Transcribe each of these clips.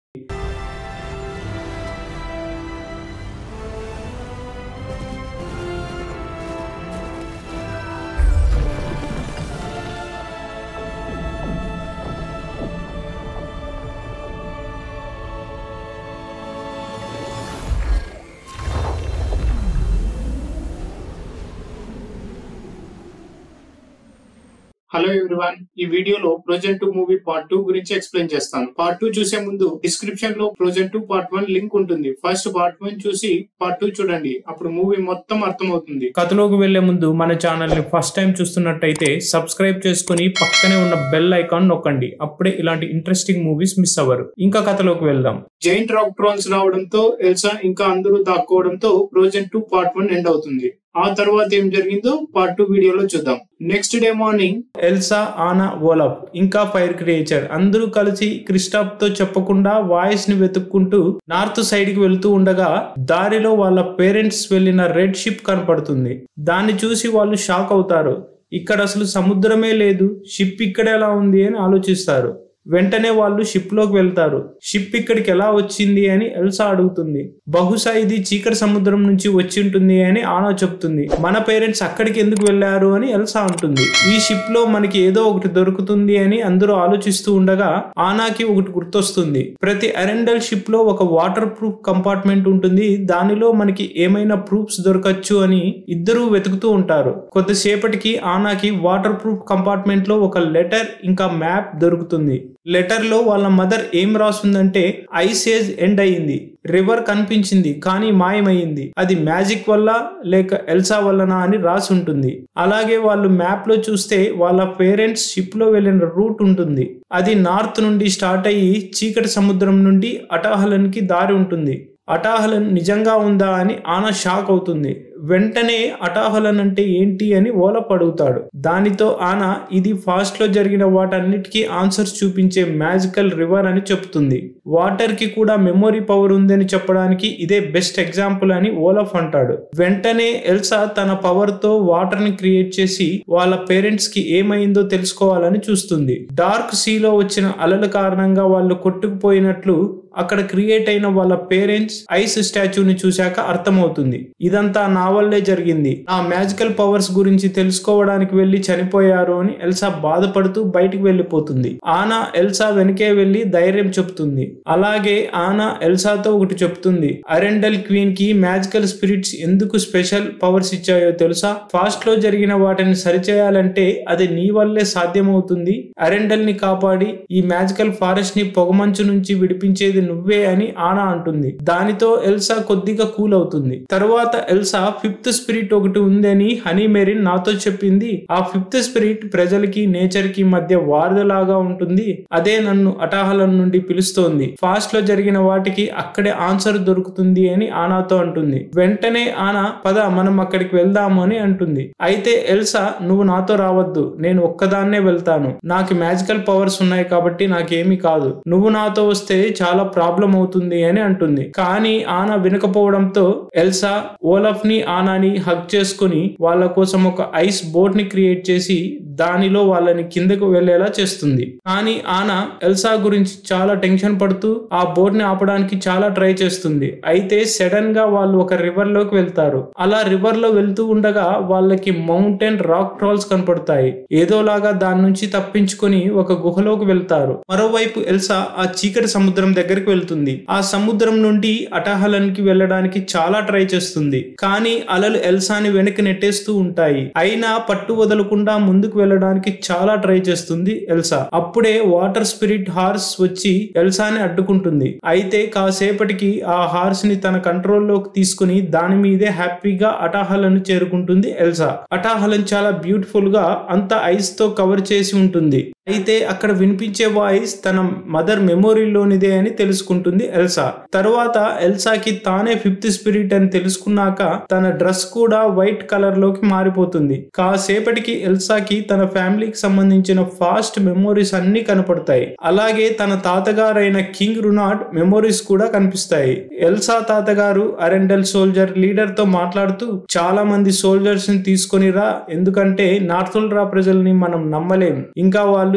hello everyone ఈ వీడియోలో Frozen two movie part two గురించి ఎక్స్ప్లెయిన్ చేస్తాను పార్ట్ టూ చూసే ముందు డిస్క్రిప్షన్ లో Frozen two part one link ఉంటుంది ఫస్ట్ పార్ట్ వన్ చూసి పార్ట్ టూ చూడండి అప్పుడు మూవీ మొత్తం అర్థమవుతుంది కథలోకి వెళ్లే ముందు మన ఛానల్ ని ఫస్ట్ టైం చూస్తున్నట్టయితే సబ్స్క్రైబ్ చేసుకుని పక్కనే ఉన్న బెల్ ఐకాన్ నొక్కండి అప్పుడే ఇలాంటి ఇంట్రెస్టింగ్ మూవీస్ మిస్ అవ్వరు ఇంకా కథలోకి వెళ్దాం జైంట్ రాక్ ట్రాన్స్ రావడంతో ఎల్సా ఇంకా అందరూ దాక్కోవడంతో Frozen two part one end అవుతుంది ఆ తర్వాత ఏం జరిగిందో పార్ట్ టూ వీడియోలో చూద్దాం next day morning Elsa Anna Olaf ఇంకా ఫైర్ క్రియేచర్ అందరూ కలిసి క్రిస్టాప్ తో చెప్పకుండా వాయిస్ ని వెతుక్కుంటూ నార్త్ సైడ్ కి వెళ్తూ ఉండగా దారిలో వాళ్ళ పేరెంట్స్ వెళ్ళిన రెడ్ షిప్ కనపడుతుంది దాన్ని చూసి వాళ్ళు షాక్ అవుతారు ఇక్కడ అసలు సముద్రమే లేదు షిప్ ఇక్కడ ఎలా ఉంది అని ఆలోచిస్తారు వెంటనే వాళ్ళు షిప్ లోకి వెళ్తారు షిప్ ఇక్కడికి ఎలా వచ్చింది అని ఎల్సా అడుగుతుంది బహుశా ఇది చీకటి సముద్రం నుంచి వచ్చి ఉంటుంది అని ఆనా చెప్తుంది మన పేరెంట్స్ అక్కడికి ఎందుకు వెళ్లారు అని ఎల్సా అంటుంది ఈ షిప్ లో మనకి ఏదో ఒకటి దొరుకుతుంది అని అందరూ ఆలోచిస్తూ ఉండగా ఆనాకి ఒకటి గుర్తొస్తుంది ప్రతి అరెండల్ షిప్ లో ఒక వాటర్ ప్రూఫ్ కంపార్ట్మెంట్ ఉంటుంది దానిలో మనకి ఏమైనా ప్రూఫ్స్ దొరకచ్చు అని ఇద్దరూ వెతుకుతూ ఉంటారు కొద్దిసేపటికి ఆనాకి వాటర్ ప్రూఫ్ కంపార్ట్మెంట్ లో ఒక లెటర్ ఇంకా మ్యాప్ దొరుకుతుంది లెటర్ లో వాళ్ళ మదర్ ఏం రాస్తుందంటే ఐస్ ఏజ్ ఎండ్ అయ్యింది రివర్ కనిపించింది కానీ మాయమైంది అది మ్యాజిక్ వల్ల లేక ఎల్సా వల్లనా అని రాసి ఉంటుంది అలాగే వాళ్ళు మ్యాప్ లో చూస్తే వాళ్ళ పేరెంట్స్ షిప్ లో వెళ్ళిన రూట్ ఉంటుంది అది నార్త్ నుండి స్టార్ట్ అయ్యి చీకటి సముద్రం నుండి అటాహలన్ కి దారి ఉంటుంది అటాహలన్ నిజంగా ఉందా అని ఆనా షాక్ అవుతుంది వెంటనే అటాహలన్ అంటే ఏంటి అని ఓలప్ అడుగుతాడు దానితో ఆనా ఇది ఫాస్ట్ లో జరిగిన వాటన్నిటికీ ఆన్సర్స్ చూపించే మ్యాజికల్ రివర్ అని చెప్తుంది వాటర్ కి కూడా మెమొరీ పవర్ ఉందని చెప్పడానికి ఇదే బెస్ట్ ఎగ్జాంపుల్ అని ఓలఫ్ అంటాడు వెంటనే ఎల్సా తన పవర్ తో వాటర్ ని క్రియేట్ చేసి వాళ్ళ పేరెంట్స్ కి ఏమైందో తెలుసుకోవాలని చూస్తుంది డార్క్ సీలో వచ్చిన అలల కారణంగా వాళ్ళు కొట్టుకుపోయినట్లు అక్కడ క్రియేట్ అయిన వాళ్ళ పేరెంట్స్ ఐస్ స్టాచ్యూని చూశాక అర్థమవుతుంది ఇదంతా నా వల్లే జరిగింది ఆ మ్యాజికల్ పవర్స్ గురించి తెలుసుకోవడానికి వెళ్లి చనిపోయారు అని ఎల్సా బాధపడుతూ బయటికి వెళ్లిపోతుంది ఆనా ఎల్సా వెనకే వెళ్లి ధైర్యం చెప్తుంది అలాగే ఆనా ఎల్సాతో ఒకటి చెప్తుంది అరెండల్ క్వీన్ కి మ్యాజికల్ స్పిరిట్స్ ఎందుకు స్పెషల్ పవర్స్ ఇచ్చాయో తెలుసా ఫాస్ట్ లో జరిగిన వాటిని సరిచేయాలంటే అది నీ వల్లే సాధ్యమవుతుంది అరెండల్ ని కాపాడి ఈ మ్యాజికల్ ఫారెస్ట్ ని పొగమంచు నుంచి విడిపించేది నువ్వే అని ఆనా అంటుంది దానితో ఎల్సా కొద్దిగా కూల్ అవుతుంది తరువాత ఎల్సా ఫిఫ్త్ స్పిరిట్ ఒకటి ఉందని హనీ మెరిన్ నాతో చెప్పింది ఆ ఫిఫ్త్ స్పిరిట్ ప్రజలకి నేచర్ కి మధ్య వారధిలాగా ఉంటుంది అదే నన్ను అటాహలం నుండి పిలుస్తోంది ఫాస్ట్ లో జరిగిన వాటికి అక్కడే ఆన్సర్ దొరుకుతుంది అని ఆనాతో అంటుంది వెంటనే ఆనా పద మనం అక్కడికి వెళ్దాము అని అంటుంది అయితే ఎల్సా నువ్వు నాతో రావద్దు నేను ఒక్కదాన్నే వెళ్తాను నాకు మ్యాజికల్ పవర్స్ ఉన్నాయి కాబట్టి నాకేమీ కాదు నువ్వు నాతో వస్తే చాలా ప్రాబ్లం అవుతుంది అని అంటుంది కానీ ఆనా వినకపోవడంతో ఎల్సా ఓలఫ్ ని ఆనాని హక్ చేసుకుని వాళ్ళ కోసం ఒక ఐస్ బోట్ ని క్రియేట్ చేసి దానిలో వాళ్ళని కిందకు వెళ్లేలా చేస్తుంది కానీ ఆనా ఎల్సా గురించి చాలా టెన్షన్ పడుతూ ఆ బోట్ ని ఆపడానికి చాలా ట్రై చేస్తుంది అయితే సడన్ గా వాళ్ళు ఒక రివర్ లోకి వెళ్తారు అలా రివర్ లో వెళ్తూ ఉండగా వాళ్ళకి మౌంటైన్ రాక్ ట్రాల్స్ కనపడతాయి ఏదోలాగా దాని నుంచి తప్పించుకొని ఒక గుహలోకి వెళ్తారు మరోవైపు ఎల్సా ఆ చీకటి సముద్రం దగ్గరికి వెళ్తుంది ఆ సముద్రం నుండి అటాహలన్ కి వెళ్ళడానికి చాలా ట్రై చేస్తుంది కానీ అలలు ఎల్సాని వెనక్కి నెట్టేస్తూ ఉంటాయి అయినా పట్టు వదలకుండా ముందుకు వెళ్ళడానికి చాలా ట్రై చేస్తుంది ఎల్సా అప్పుడే వాటర్ స్పిరిట్ హార్స్ వచ్చి ఎల్సాని అడ్డుకుంటుంది అయితే కాసేపటికి ఆ హార్స్ ని తన కంట్రోల్లోకి తీసుకుని దాని మీదే హ్యాపీగా అటాహలను చేరుకుంటుంది ఎల్సా అటాహలన్ చాలా బ్యూటిఫుల్ గా అంత ఐస్ తో కవర్ చేసి ఉంటుంది అయితే అక్కడ వినిపించే వాయిస్ తన మదర్ మెమొరీలోనిదే అని తెలుసుకుంటుంది ఎల్సా తరువాత ఎల్సాకి తానే ఫిఫ్త్ స్పిరిట్ అని తెలుసుకున్నాక తన డ్రెస్ కూడా వైట్ కలర్ లోకి మారిపోతుంది కాసేపటికి ఎల్సాకి తన ఫ్యామిలీకి సంబంధించిన ఫాస్ట్ మెమోరీస్ అన్ని కనపడతాయి అలాగే తన తాతగారైన కింగ్ రునాడ్ మెమోరీస్ కూడా కనిపిస్తాయి ఎల్సా తాతగారు అరెండల్ సోల్జర్ లీడర్ తో మాట్లాడుతూ చాలా మంది సోల్జర్స్ ని తీసుకొని రా ఎందుకంటే నార్థుల్ రా ప్రజల్ని మనం నమ్మలేం ఇంకా వాళ్ళు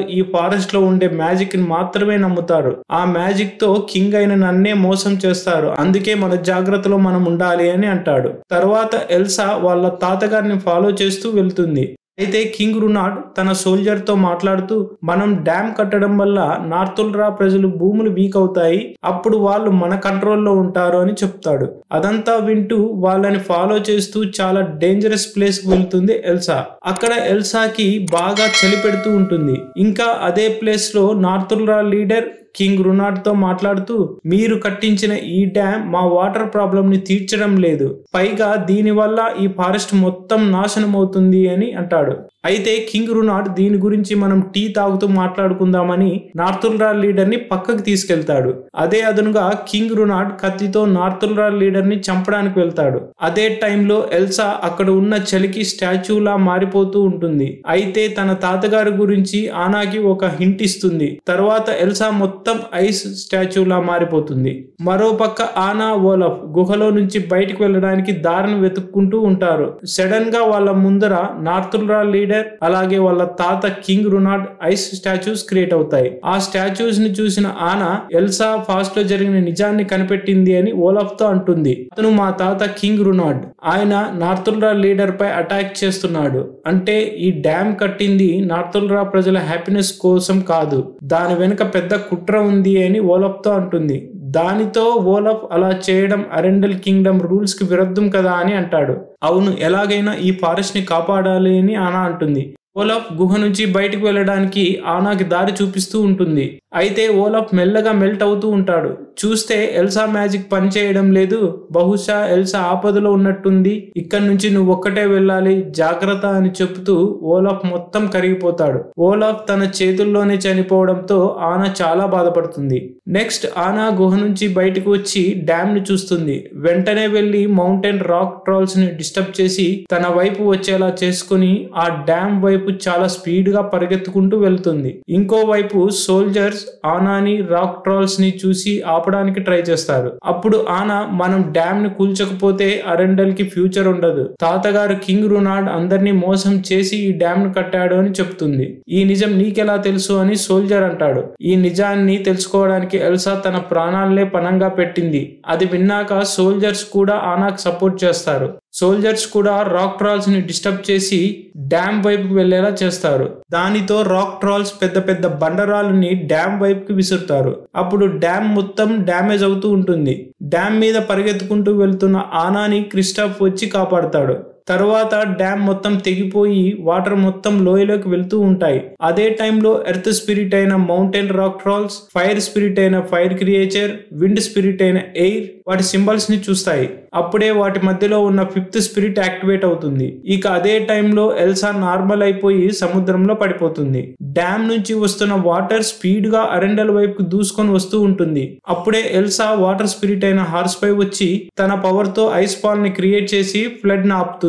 వాళ్ళు ఈ ఫారెస్ట్ లో ఉండే మ్యాజిక్ ని మాత్రమే నమ్ముతారు ఆ మ్యాజిక్ తో కింగ్ అయిన నన్నే మోసం చేస్తారు అందుకే మన జాగ్రత్తలో మనం ఉండాలి అని అంటాడు తర్వాత ఎల్సా వాళ్ళ తాతగారిని ఫాలో చేస్తూ వెళ్తుంది అయితే కింగ్ రునాడ్ తన సోల్జర్ తో మాట్లాడుతూ మనం డ్యామ్ కట్టడం వల్ల నార్తుల్రా ప్రజలు భూములు వీక్ అవుతాయి అప్పుడు వాళ్ళు మన కంట్రోల్లో ఉంటారు అని చెప్తాడు అదంతా వింటూ వాళ్ళని ఫాలో చేస్తూ చాలా డేంజరస్ ప్లేస్ కు వెళ్తుంది ఎల్సా అక్కడ ఎల్సాకి బాగా చలి పెడుతూ ఉంటుంది ఇంకా అదే ప్లేస్ లో నార్తుల్రా లీడర్ కింగ్ రునాడ్ తో మాట్లాడుతూ మీరు కట్టించిన ఈ డ్యామ్ మా వాటర్ ప్రాబ్లం ని తీర్చడం లేదు పైగా దీని వల్ల ఈ ఫారెస్ట్ మొత్తం నాశనం అవుతుంది అని అంటాడు అయితే కింగ్ రునాడ్ దీని గురించి మనం టీ తాగుతూ మాట్లాడుకుందామని నార్తుల్రా లీడర్ ని పక్కకు తీసుకెళ్తాడు అదే అదనుగా కింగ్ రునాడ్ కత్తితో నార్తుల్రా లీడర్ ని చంపడానికి వెళ్తాడు అదే టైంలో ఎల్సా అక్కడ ఉన్న చలికి స్టాచ్యూలా మారిపోతూ ఉంటుంది అయితే తన తాతగారి గురించి ఆనాకి ఒక హింట్ ఇస్తుంది తర్వాత ఎల్సా మొత్తం ఐస్ స్టాచ్యూలా మారిపోతుంది మరోపక్క ఆనా ఓలఫ్ గుహలో నుంచి బయటకు వెళ్ళడానికి దారిని వెతుక్కుంటూ ఉంటారు సడన్ గా వాళ్ళ ముందర నార్తుల్రా లీడర్ అలాగే వాళ్ళ తాత king Runeard ice statues create అవుతాయి ఆ స్టాచ్యూస్ ని చూసిన ఆనా ఎల్సా ఫాస్ట్ లో జరిగిన నిజాన్ని కనిపెట్టింది అని ఓలఫ్ తో అంటుంది అతను మా తాత కింగ్ రునాడ్ ఆయన నార్తుల్రా లీడర్ పై అటాక్ చేస్తున్నాడు అంటే ఈ డ్యామ్ కట్టింది నార్తుల్రా ప్రజల హ్యాపీనెస్ కోసం కాదు దాని వెనుక పెద్ద కుట్ర ఉంది అని ఓలఫ్ తో అంటుంది దానితో ఓలఫ్ అలా చేయడం అరెండల్ కింగ్డమ్ రూల్స్ కి విరుద్ధం కదా అని అంటాడు అవును ఎలాగైనా ఈ ఫారెస్ట్ ని కాపాడాలి అని ఆనా అంటుంది ఓలఫ్ గుహ నుంచి బయటకు వెళ్ళడానికి ఆనాకి దారి చూపిస్తూ ఉంటుంది అయితే ఓలఫ్ మెల్లగా మెల్ట్ అవుతూ ఉంటాడు చూస్తే ఎల్సా మ్యాజిక్ పనిచేయడం లేదు బహుశా ఎల్సా ఆపదలో ఉన్నట్టుంది ఇక్కడి నుంచి నువ్వు ఒక్కటే వెళ్ళాలి జాగ్రత్త అని చెప్తూ ఓలఫ్ మొత్తం కరిగిపోతాడు ఓలఫ్ తన చేతుల్లోనే చనిపోవడంతో ఆనా చాలా బాధపడుతుంది నెక్స్ట్ ఆనా గుహ నుంచి బయటకు వచ్చి డ్యామ్ ని చూస్తుంది వెంటనే వెళ్లి మౌంటైన్ రాక్ ట్రాల్స్ ని డిస్టర్బ్ చేసి తన వైపు వచ్చేలా చేసుకుని ఆ డ్యామ్ వైపు చాలా స్పీడ్ గా పరిగెత్తుకుంటూ వెళ్తుంది ఇంకోవైపు సోల్జర్స్ ఆనాని రాక్ ట్రాల్స్ ని చూసి ఆపడానికి ట్రై చేస్తారు అప్పుడు ఆనా మనం డ్యామ్ ని కూల్చకపోతే అరెండల్ కి ఫ్యూచర్ ఉండదు తాతగారు కింగ్ రునాడ్ అందరినీ మోసం చేసి ఈ డ్యామ్ ను కట్టాడు అని చెప్తుంది ఈ నిజం నీకెలా తెలుసు అని సోల్జర్ అంటాడు ఈ నిజాన్ని తెలుసుకోవడానికి ఎల్సా తన ప్రాణాలనే పనంగా పెట్టింది అది విన్నాక సోల్జర్స్ కూడా ఆనాకు సపోర్ట్ చేస్తారు సోల్జర్స్ కూడా రాక్ ట్రాల్స్ ని డిస్టర్బ్ చేసి డ్యామ్ వైపుకి వెళ్లేలా చేస్తారు దానితో రాక్ ట్రాల్స్ పెద్ద పెద్ద బండరాలని డ్యామ్ వైపుకి విసురుతారు అప్పుడు డ్యామ్ మొత్తం డ్యామేజ్ అవుతూ ఉంటుంది డ్యామ్ మీద పరిగెత్తుకుంటూ వెళ్తున్న ఆనాని క్రిస్టాఫ్ వచ్చి కాపాడతాడు తర్వాత డ్యామ్ మొత్తం తెగిపోయి వాటర్ మొత్తం లోయలోకి వెళ్తూ ఉంటాయి అదే టైంలో ఎర్త్ స్పిరిట్ అయిన mountain rock trolls fire spirit అయిన ఫైర్ క్రియేచర్ విండ్ స్పిరిట్ అయిన ఎయిర్ వాటి సింబల్స్ ని చూస్తాయి అప్పుడే వాటి మధ్యలో ఉన్న ఫిఫ్త్ స్పిరిట్ యాక్టివేట్ అవుతుంది ఇక అదే టైంలో ఎల్సా నార్మల్ అయిపోయి సముద్రంలో పడిపోతుంది డ్యామ్ నుంచి వస్తున్న వాటర్ స్పీడ్ గా అరెండల్ వైపుకు దూసుకొని వస్తూ ఉంటుంది అప్పుడే ఎల్సా వాటర్ స్పిరిట్ అయిన హార్స్ పై వచ్చి తన పవర్ తో ఐస్ ఫాల్ ని క్రియేట్ చేసి ఫ్లడ్ ని ఆపుతుంది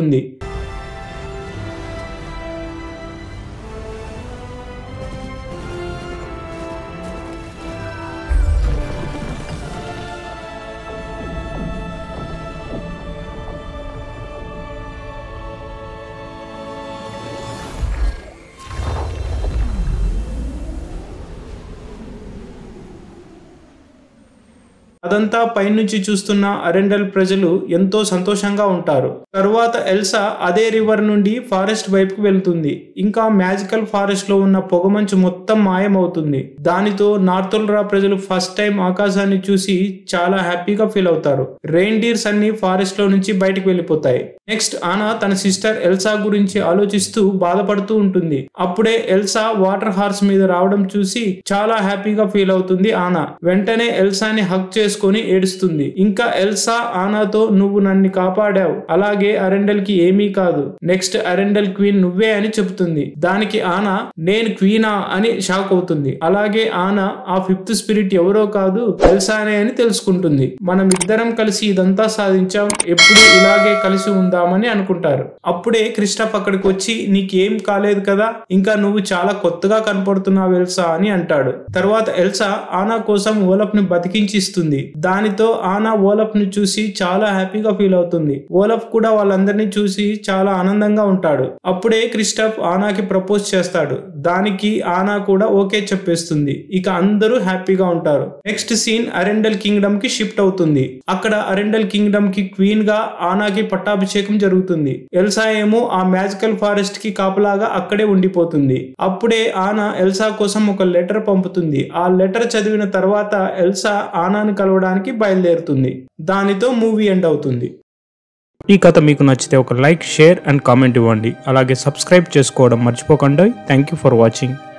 అదంతా పైనుంచి చూస్తున్న అరెండల్ ప్రజలు ఎంతో సంతోషంగా ఉంటారు తరువాత ఎల్సా అదే రివర్ నుండి ఫారెస్ట్ వైపుకు వెళ్తుంది ఇంకా మ్యాజికల్ ఫారెస్ట్ లో ఉన్న పొగమంచు మొత్తం మాయమవుతుంది దానితో నార్తుల్రా ప్రజలు ఫస్ట్ టైం ఆకాశాన్ని చూసి చాలా హ్యాపీగా ఫీల్ అవుతారు రెయిన్ డీర్స్ అన్ని ఫారెస్ట్ లో నుంచి బయటకు వెళ్ళిపోతాయి నెక్స్ట్ ఆనా తన సిస్టర్ ఎల్సా గురించి ఆలోచిస్తూ బాధపడుతూ ఉంటుంది అప్పుడే ఎల్సా వాటర్ హార్స్ మీద రావడం చూసి చాలా హ్యాపీగా ఫీల్ అవుతుంది ఆనా వెంటనే ఎల్సాని హక్ చేసుకొని ఏడుస్తుంది ఇంకా ఎల్సా ఆనాతో నువ్వు నన్ను కాపాడావు అలాగే అరెండల్ కి ఏమీ కాదు నెక్స్ట్ అరెండల్ క్వీన్ నువ్వే అని చెప్తుంది దానికి ఆనా నేను క్వీనా అని షాక్ అవుతుంది అలాగే ఆనా ఆ ఫిఫ్త్ స్పిరిట్ ఎవరో కాదు ఎల్సానే అని తెలుసుకుంటుంది మనం ఇద్దరం కలిసి ఇదంతా సాధించాం ఎప్పుడు ఇలాగే కలిసి ఉందామని అనుకుంటారు అప్పుడే క్రిస్టఫ్ అక్కడికి వచ్చి నీకేం కాలేదు కదా ఇంకా నువ్వు చాలా కొత్తగా కనపడుతున్నావు ఎల్సా అని అంటాడు తర్వాత ఎల్సా ఆనా కోసం ఓలఫ్ ని బతికించి ఇస్తుంది దానితో ఆనా ఓలఫ్ ని చూసి చాలా హ్యాపీగా ఫీల్ అవుతుంది ఓలఫ్ కూడా వాళ్ళందరినీ చూసి చాలా ఆనందంగా ఉంటాడు అప్పుడే క్రిస్టఫ్ ఆనాకి ప్రపోజ్ చేస్తాడు దానికి ఆనా కూడా ఓకే చెప్పేస్తుంది ఇక అందరూ హ్యాపీగా ఉంటారు నెక్స్ట్ సీన్ అరెండల్ కింగ్డమ్ కి షిఫ్ట్ అవుతుంది అక్కడ అరెండల్ కింగ్డమ్ కి క్వీన్ గా ఆనాకి పట్టాభిషేకం జరుగుతుంది ఎల్సా ఏమో ఆ మ్యాజికల్ ఫారెస్ట్ కి కాపలాగా అక్కడే ఉండిపోతుంది అప్పుడే ఆనా ఎల్సా కోసం ఒక లెటర్ పంపుతుంది ఆ లెటర్ చదివిన తర్వాత ఎల్సా ఆనాను కలవడానికి బయలుదేరుతుంది దానితో మూవీ ఎండ్ అవుతుంది ఈ కథ మీకు నచ్చితే ఒక లైక్ షేర్ అండ్ కామెంట్ ఇవ్వండి అలాగే సబ్స్క్రైబ్ చేసుకోవడం మర్చిపోకండి థ్యాంక్ యూ ఫర్ వాచింగ్